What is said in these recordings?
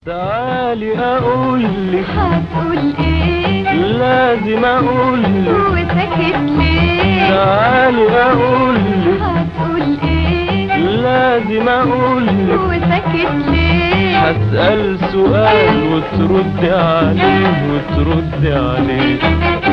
تعالي اقول لك هتقول ايه لازم اقول لك وساكت ليه تعالي اقول لك هتقول ايه لازم اقول لك وساكت ليه هسأل سؤال وترد عليه وترد عليه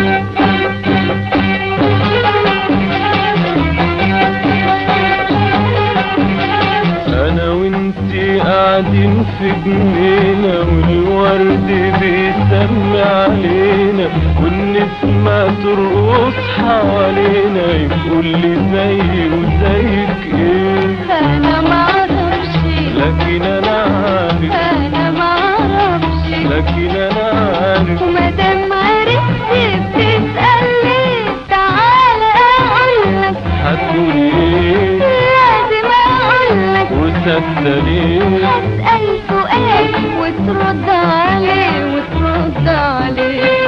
انا وانتي قاعدين في جنينة والورد بيسمي علينا والنسمة ترقص حوالينا يقول لي زي وزيك ايه انا معرفش لكن انا عارف انا معرفش لكن انا عارف ومادام عرفت بتسألني تعالى اقولك هتقول ايه لازم اقولك وصدقني هسأل سؤال وترد عليه وترد عليه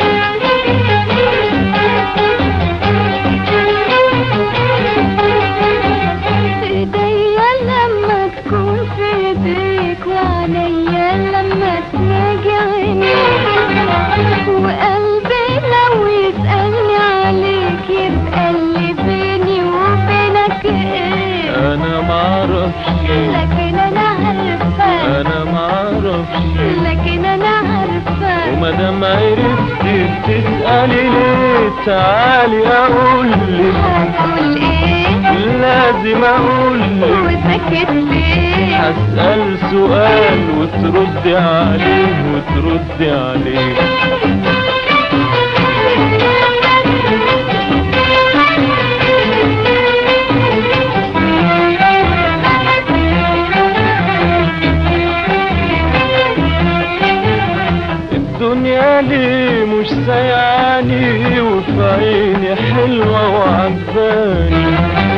ايديا لما تكون في ايديك وعليا لما تناجي عينيك وقلبي لو يسألني عليك يبقى اللي بيني وبينك ايه انا معرفش لكن انا عارفة انا معرفش لكن انا عارفة ومادام عرفت بتسألي ليه تعالي اقول لك هتقول ايه لازم اقول لك وسكت ليه هسأل سؤال وترد عليه وترد عليه الدنيا ليه مش سايعاني وفي عيني حلوة وعجباني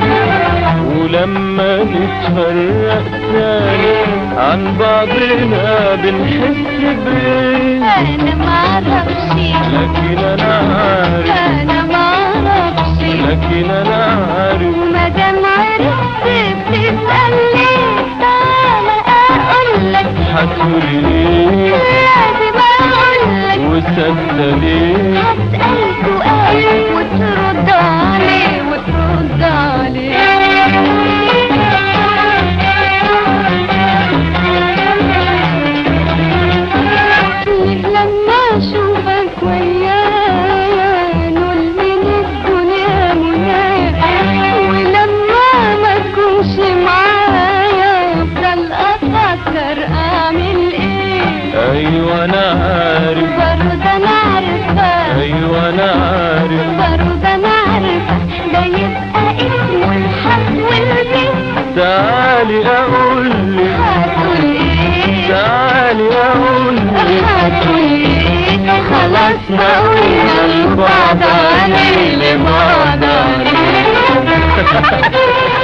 ولما نتفرق تاني عن بعضنا بنحس بايه انا معرفش لكن انا عارف انا معرفش لكن انا عارف ومادام عرفت بتسألني تعالى اقولك هتقولي ايه لازم اقولك وصدقني هسأل سؤال وترد عليه وترد عليه لما اشوفك ويايا نقول من الدنيا منايا ولما ما تكونش معايا افضل افكر اعمل ايه ايوه انا عارف برضه انا عارفه ايوه انا عارف برضه انا عارفه ده يبقى اسمه الحظ والبيت تعالي اقول لك هتقول ايه تعالي اقول لك هتقول ايه خلاص ما قلنا لبعض عليه لبعض عليه